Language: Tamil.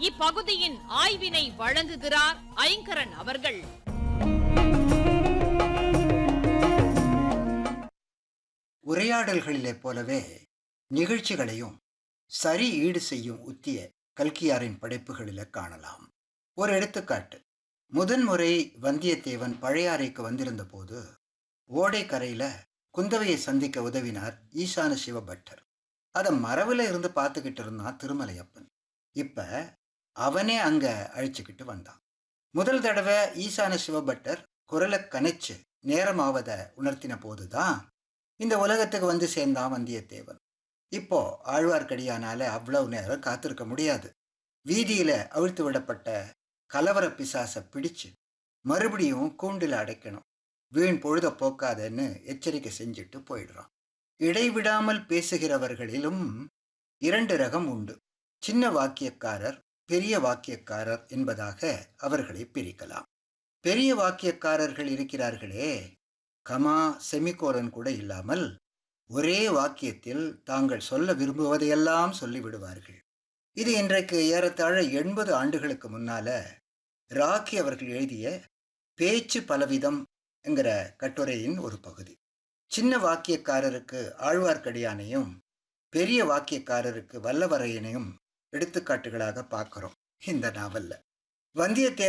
இப்பகுதியின் ஆய்வினை வழங்குகிறார் ஐங்கரன் அவர்கள் உரையாடல்களிலே போலவே நிகழ்ச்சிகளையும் சரி ஈடு செய்யும் உத்திய கல்கியாரின் படைப்புகளில் காணலாம் ஒரு எடுத்துக்காட்டு முதன்முறை வந்தியத்தேவன் பழையாறைக்கு வந்திருந்த போது ஓடைக்கரையில குந்தவையை சந்திக்க உதவினார் ஈசான சிவபட்டர் அதை மரவில் இருந்து பார்த்துக்கிட்டு இருந்தான் திருமலையப்பன் இப்ப அவனே அங்க அழிச்சுக்கிட்டு வந்தான் முதல் தடவை ஈசான சிவபட்டர் குரலை கனைச்சு நேரமாவத உணர்த்தின போதுதான் இந்த உலகத்துக்கு வந்து சேர்ந்தான் வந்தியத்தேவன் இப்போ ஆழ்வார்க்கடியானால அவ்வளவு நேரம் காத்திருக்க முடியாது வீதியில அவிழ்த்து விடப்பட்ட கலவர பிசாசை பிடிச்சு மறுபடியும் கூண்டில் அடைக்கணும் வீண் பொழுத போக்காதன்னு எச்சரிக்கை செஞ்சுட்டு போயிடுறான் இடைவிடாமல் பேசுகிறவர்களிலும் இரண்டு ரகம் உண்டு சின்ன வாக்கியக்காரர் பெரிய வாக்கியக்காரர் என்பதாக அவர்களை பிரிக்கலாம் பெரிய வாக்கியக்காரர்கள் இருக்கிறார்களே கமா செமிகோலன் கூட இல்லாமல் ஒரே வாக்கியத்தில் தாங்கள் சொல்ல விரும்புவதையெல்லாம் சொல்லிவிடுவார்கள் இது இன்றைக்கு ஏறத்தாழ எண்பது ஆண்டுகளுக்கு முன்னால ராக்கி அவர்கள் எழுதிய பேச்சு பலவிதம் என்கிற கட்டுரையின் ஒரு பகுதி சின்ன வாக்கியக்காரருக்கு ஆழ்வார்க்கடியானையும் பெரிய வாக்கியக்காரருக்கு வல்லவரையனையும் எடுத்துக்காட்டுகளாக பார்க்கிறோம் இந்த நாவல்ல வந்தியத்தேவன்